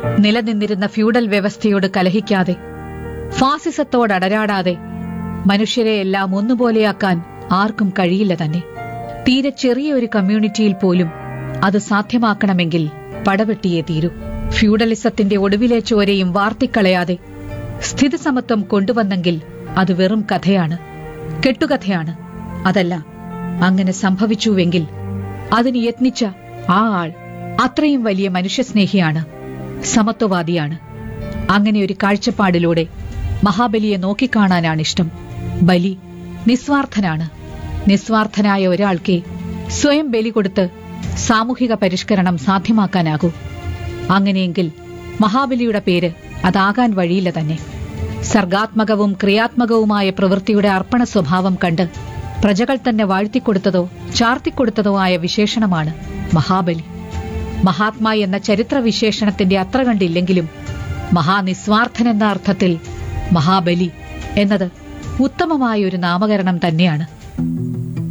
നിലനിന്നിരുന്ന ഫ്യൂഡൽ വ്യവസ്ഥയോട് കലഹിക്കാതെ ഫാസിസത്തോട് അടരാടാതെ മനുഷ്യരെ എല്ലാം ഒന്നുപോലെയാക്കാൻ ആർക്കും കഴിയില്ല തന്നെ തീരെ ചെറിയ ഒരു കമ്മ്യൂണിറ്റിയിൽ പോലും അത് സാധ്യമാക്കണമെങ്കിൽ പടവെട്ടിയേ തീരൂ ഫ്യൂഡലിസത്തിന്റെ ഒടുവിലെ ചോരയും വാർത്തിക്കളയാതെ സ്ഥിതിസമത്വം കൊണ്ടുവന്നെങ്കിൽ അത് വെറും കഥയാണ് കെട്ടുകഥയാണ് അതല്ല അങ്ങനെ സംഭവിച്ചുവെങ്കിൽ അതിന് യത്നിച്ച ആ ആൾ അത്രയും വലിയ മനുഷ്യസ്നേഹിയാണ് സമത്വവാദിയാണ് അങ്ങനെ ഒരു കാഴ്ചപ്പാടിലൂടെ മഹാബലിയെ നോക്കിക്കാണാനാണ് ഇഷ്ടം ബലി നിസ്വാർത്ഥനാണ് നിസ്വാർത്ഥനായ ഒരാൾക്ക് സ്വയം ബലി കൊടുത്ത് സാമൂഹിക പരിഷ്കരണം സാധ്യമാക്കാനാകൂ അങ്ങനെയെങ്കിൽ മഹാബലിയുടെ പേര് അതാകാൻ വഴിയില്ല തന്നെ സർഗാത്മകവും ക്രിയാത്മകവുമായ പ്രവൃത്തിയുടെ അർപ്പണ സ്വഭാവം കണ്ട് പ്രജകൾ തന്നെ വാഴ്ത്തിക്കൊടുത്തതോ ചാർത്തിക്കൊടുത്തതോ ആയ വിശേഷണമാണ് മഹാബലി മഹാത്മാ എന്ന ചരിത്ര വിശേഷണത്തിന്റെ അത്ര കണ്ടില്ലെങ്കിലും മഹാനിസ്വാർത്ഥൻ എന്ന അർത്ഥത്തിൽ മഹാബലി എന്നത് ഉത്തമമായ ഒരു നാമകരണം തന്നെയാണ്